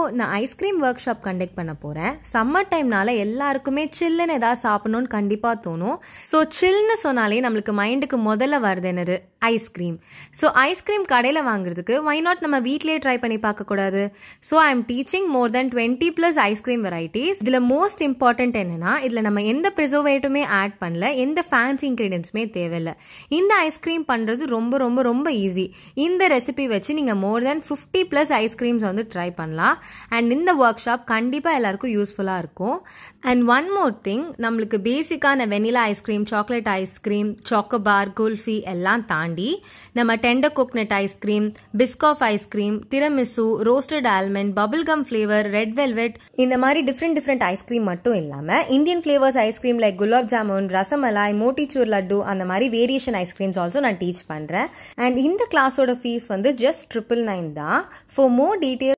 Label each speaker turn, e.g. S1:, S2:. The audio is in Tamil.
S1: நான் ஐஸ்கிரீம் ஒர்க் ஷாப் கண்டக்ட் பண்ண போகிறேன் சம்மர் டைம்னால எல்லாருக்குமே சில்லுன்னு ஏதாவது சாப்பிடணும்னு கண்டிப்பாக தோணும் ஸோ சில்னு சொன்னாலே நம்மளுக்கு மைண்டுக்கு முதல்ல வருது என்னது ஐஸ்கிரீம் ஸோ ஐஸ்கிரீம் கடையில் வாங்குறதுக்கு வை நாட் நம்ம வீட்லேயே ட்ரை பண்ணி பார்க்கக்கூடாது so I am teaching more than twenty plus ice cream varieties இதில் மோஸ்ட் இம்பார்ட்டன்ட் என்னன்னா இதில் நம்ம எந்த ப்ரிசர்வேட்டுமே ஆட் பண்ணல எந்த ஃபேன்சி இன்க்ரீடியன்ஸுமே தேவையில்லை இந்த ஐஸ்கிரீம் பண்ணுறது ரொம்ப ரொம்ப ரொம்ப ஈஸி இந்த ரெசிபி வச்சு நீங்கள் more than fifty plus ice creams வந்து ட்ரை பண்ணலாம் அண்ட் இந்த ஒர்க் ஷாப் கண்டிப்பாக எல்லாருக்கும் யூஸ்ஃபுல்லாக இருக்கும் அண்ட் ஒன் மோர் திங் நம்மளுக்கு பேசிக்கான vanilla ice cream chocolate ice cream chocobar kulfi எல்லாம் தாண்டி நம்ம tender coconut ice cream Biscoff ice cream tiramisu roasted almond bubble gum flavour red velvet இந்த மாதிரி டிஃப்ரெண்ட் டிஃப்ரெண்ட் ஐஸ்கிரீம் மட்டும் இல்லாமல் Indian flavours ice cream like gulab jamun rasmalai motichoor laddu அந்த மாதிரி வேரியேஷன் ஐஸ்கிரீம்ஸ் ஆல்சோ நான் டீச் பண்ணுறேன் அண்ட் இந்த கிளாஸோட ஃபீஸ் வந்து ஜஸ்ட் ட்ரிபிள் நைன் தான் ஃபார் மோர் டீட்டெயில்